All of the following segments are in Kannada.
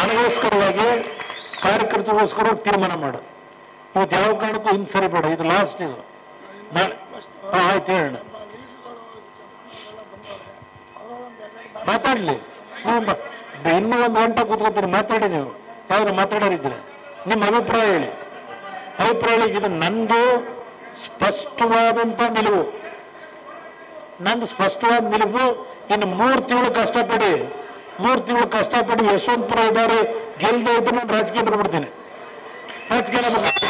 ನನಗೋಸ್ಕರವಾಗಿ ಕಾರ್ಯಕರ್ತರಿಗೋಸ್ಕರ ತೀರ್ಮಾನ ಮಾಡು ಇವತ್ತು ಯಾವ ಕಾರಣಕ್ಕೂ ಹಿಂದೆ ಸರಿಬೇಡ ಇದು ಲಾಸ್ಟ್ ಇದು ನಾಳೆ ಹಾ, ಆಯ್ತು ಹೇಳೋಣ ಮಾತಾಡ್ಲಿ ನೀವು ಬ- ಬ- ಇನ್ನೂ ಒಂದು ಗಂಟೆ ಕೂತ್ಕೊತೀನಿ ಮಾತಾಡಿ ನೀವು ಯಾವ್ದು ಮಾತಾಡೋರಿದ್ರೆ ನಿಮ್ಮ ಅಭಿಪ್ರಾಯ ಹೇಳಿ ಅಭಿಪ್ರಾಯ ಹೇಳಿ ಇದು ನಂದು ಸ್ಪಷ್ಟವಾದಂತ ನಿಲುವು ನಂದು ಸ್ಪಷ್ಟವಾದ ನಿಲುವು ಇನ್ನು ಮೂರು ತಿಂಗಳು ಕಷ್ಟಪಡಿ ಮೂರು ತಿಂಗಳು ಕಷ್ಟಪಡಿ ಯಶವಂತಪುರ ಇದ್ದಾರೆ ಗೆಲ್ದೇ ಇದ್ದು ನಾನು ರಾಜಕೀಯ ಬರ್ಬಿಡ್ತೀನಿ ರಾಜಕೀಯ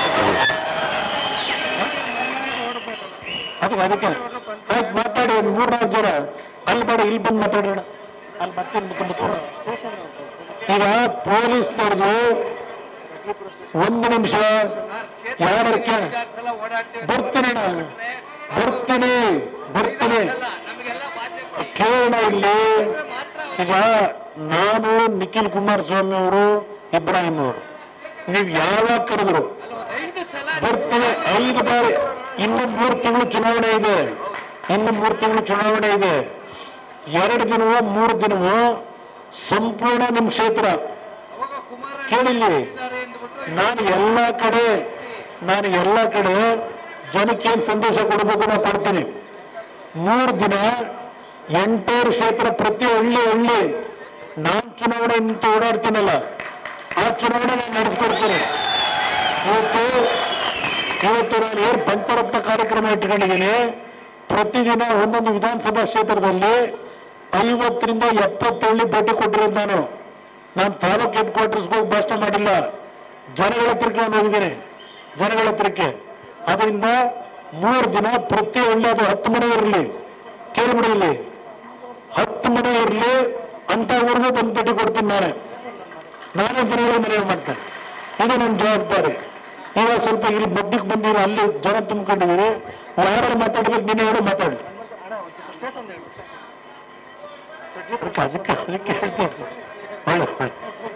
ಅದಕ್ಕೆ ಅದಕ್ಕೆ ಆಯ್ತು ಮಾತಾಡಿ ಒಂದು ಮೂರು ನಾಲ್ಕು ಜನ ಅಲ್ಲಿ ಬೇಡ ಇಲ್ಲಿ ಬಂದು ಮಾತಾಡೋಣ ಅಲ್ಲಿ ಮತ್ತೆ ಮುಖ ಈಗ ಪೊಲೀಸ್ನವ್ರದ್ದು ಒಂದು ನಿಮಿಷ ಯಾರ ಕೇಳ ಬರ್ತೀನಿ ನಾನು ಬರ್ತೀನಿ ಬರ್ತೀನಿ ಕೇಳೋಣ ಇಲ್ಲಿ ಈಗ ನಾನು ನಿಖಿಲ್ ಕುಮಾರಸ್ವಾಮಿ ಅವರು ಇಬ್ರಾಹಿಂ ಅವರು ನೀವು ಯಾವಾಗ ಕರೆದ್ರು ಬರ್ತೀನಿ ಐದು ಬಾರಿ ಇನ್ನು ಮೂರು ತಿಂಗಳು ಚುನಾವಣೆ ಇದೆ ಇನ್ನು ಮೂರು ತಿಂಗಳು ಚುನಾವಣೆ ಇದೆ ಎರಡು ದಿನವೋ ಮೂರು ದಿನವೋ ಸಂಪೂರ್ಣ ನಿಮ್ಮ ಕ್ಷೇತ್ರ ಕೇಳಿಲ್ಲಿ ನಾನು ಎಲ್ಲ ಕಡೆ ನಾನು ಎಲ್ಲ ಕಡೆ ಜನಕ್ಕೆ ಏನ್ ಸಂದೇಶ ಕೊಡಬೇಕು ನಾನು ಕೊಡ್ತೀನಿ ಮೂರು ದಿನ ಎಂಟೂರು ಕ್ಷೇತ್ರ ಪ್ರತಿ ಹಳ್ಳಿ ಹಳ್ಳಿ ನಾನು ಚುನಾವಣೆ ನಿಂತು ಓಡಾಡ್ತೀನಲ್ಲ ಆ ಚುನಾವಣೆ ನಾನು ನಡೆಸ್ಕೊಡ್ತೀನಿ ಇವತ್ತು ಇವತ್ತು ನಾನು ಏನು ಪಂಚರತ್ನ ಕಾರ್ಯಕ್ರಮ ಇಟ್ಕೊಂಡಿದ್ದೀನಿ ಪ್ರತಿದಿನ ಒಂದೊಂದು ವಿಧಾನಸಭಾ ಕ್ಷೇತ್ರದಲ್ಲಿ ಐವತ್ತರಿಂದ ಎಪ್ಪತ್ತು ಹಳ್ಳಿ ಭೇಟಿ ಕೊಟ್ಟಿರೋದು ನಾನು ನಾನು ತಾಲೂಕ್ ಹೆಡ್ ಕ್ವಾರ್ಟರ್ಸ್ಗೆ ಹೋಗಿ ಭಾಷಣ ಮಾಡಿಲ್ಲ ಜನಗಳ ಹತ್ರಕ್ಕೆ ನಾನು ಹೋಗಿದ್ದೀನಿ ಜನಗಳ ಹತ್ರಕ್ಕೆ ಅದರಿಂದ ಮೂರು ದಿನ ಪ್ರತಿ ಹಳ್ಳಿ ಅದು ಹತ್ತು ಮನೆ ಇರಲಿ ಕೇಳ್ಬಿಡಿ ಇಲ್ಲಿ ಹತ್ತು ಮನೆ ಇರಲಿ ಅಂತವರೆಗೂ ಬಂದು ಭೇಟಿ ಕೊಡ್ತೀನಿ ನಾನೇ ನಾನೇ ಜನಗಳ ಮನೆ ಮಾಡ್ತೇನೆ ಇದು ನನ್ನ ಜವಾಬ್ದಾರಿ ಈಗ ಸ್ವಲ್ಪ ಇಲ್ಲಿ ಮಧ್ಯಕ್ಕೆ ಬಂದಿರೋ ಅಲ್ಲಿ ಜನ ತುಂಬಿಕೊಂಡಿದ್ದೀರಿ ಯಾರು ಮಾತಾಡ್ಬೇಕು ನೀನು ಯಾರು ಮಾತಾಡಿ ಅದಕ್ಕೆ ಅದಕ್ಕೆ ಅದಕ್ಕೆ ಹೇಳ್ತೇನೆ ಒಳ್ಳೆ ಒಳ್ಳೆ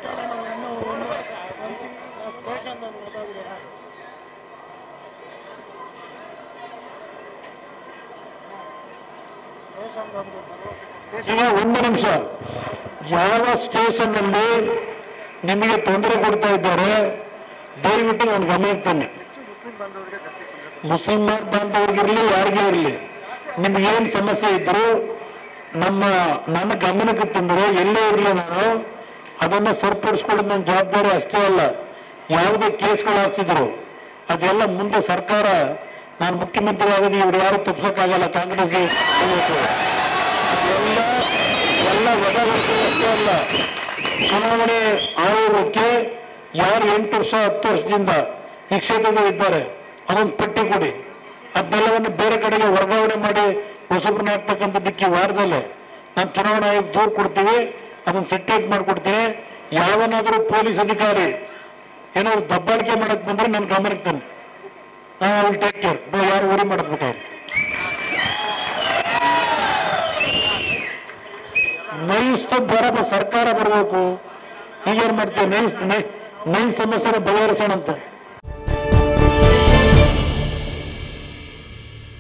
ಈಗ ಒಂದು ನಿಮಿಷ ಯಾವ ಸ್ಟೇಷನ್ ಅಲ್ಲಿ ನಿಮಗೆ ತೊಂದರೆ ಕೊಡ್ತಾ ಇದ್ದಾರೆ ದಯವಿಟ್ಟು ನಾನು ಗಮನಕ್ಕೆ ತನ್ನಿ ಮುಸ್ಲಿಂ ಬಾಂಧವರಿಗಿರಲಿ ಯಾರಿಗೇ ಇರಲಿ ನಿಮ್ಗೇನು ಸಮಸ್ಯೆ ಇದ್ರು ನಮ್ಮ ನನ್ನ ಗಮನಕ್ಕೆ ತಂದರೆ ಎಲ್ಲೇ ಇರಲಿ ನಾನು ಅದನ್ನ ಸರಿಪಡಿಸ್ಕೊಳ್ಳೋದು ನನ್ನ ಜವಾಬ್ದಾರಿ ಅಷ್ಟೇ ಅಲ್ಲ ಯಾವುದೇ ಕೇಸ್ಗಳು ಹಾಕ್ಸಿದ್ರು ಅದೆಲ್ಲ ಮುಂದೆ ಸರ್ಕಾರ ನಾನು ಮುಖ್ಯಮಂತ್ರಿ ಆಗೋದು ಇವ್ರು ಯಾರು ತಪ್ಪಿಸೋಕ್ಕಾಗಲ್ಲ ಕಾಂಗ್ರೆಸ್ಗೆ ಹೋಗ್ಬೇಕು. ಎಲ್ಲ ಎಲ್ಲ ವದವರ್ತನೆ ಅಷ್ಟೇ ಅಲ್ಲ ಚುನಾವಣೆ ಆಯೋಗಕ್ಕೆ ಯಾರು ಎಂಟು ವರ್ಷ ಹತ್ತು ವರ್ಷದಿಂದ ಈ ಕ್ಷೇತ್ರದಲ್ಲಿ ಇದ್ದಾರೆ ಅದೊಂದು ಪಟ್ಟಿ ಕೊಡಿ ಅದನ್ನೆಲ್ಲವನ್ನು ಬೇರೆ ಕಡೆಗೆ ವರ್ಗಾವಣೆ ಮಾಡಿ ಹೊಸಬ್ರನ್ನ ಹಾಕ್ತಕ್ಕಂಥದ್ದಕ್ಕೆ ಈ ವಾರದಲ್ಲೇ ನಾನು ಚುನಾವಣಾ ಆಯೋಗ ದೂರು ಕೊಡ್ತೀವಿ ಅದನ್ನು ಸೆಟ್ರೇಟ್ ಮಾಡಿಕೊಡ್ತೀನಿ ಯಾವನಾದರೂ ಪೊಲೀಸ್ ಅಧಿಕಾರಿ ಏನಾದ್ರು ದಬ್ಬಾಳಿಕೆ ಮಾಡಕ್ ಬಂದ್ರೆ ನನ್ನ ಗಮನಕ್ಕೆ ತಂದು ನಾನು ವಿಲ್ ಟೇಕ್ ಕೇರ್ ಯಾರು ಊರಿ ಮಾಡಬೇಕಾದ್ರೆ ನೈಸ್ ಬರಬ ಸರ್ಕಾರ ಬರಬೇಕು ಈಗೇನ್ ಮಾಡ್ತೀವಿ ನೈಸ್ ನೈ ನೈಸ್ ಸಮಸ್ಯೆ ಬಗೆಹರಿಸೋಣ ಅಂತ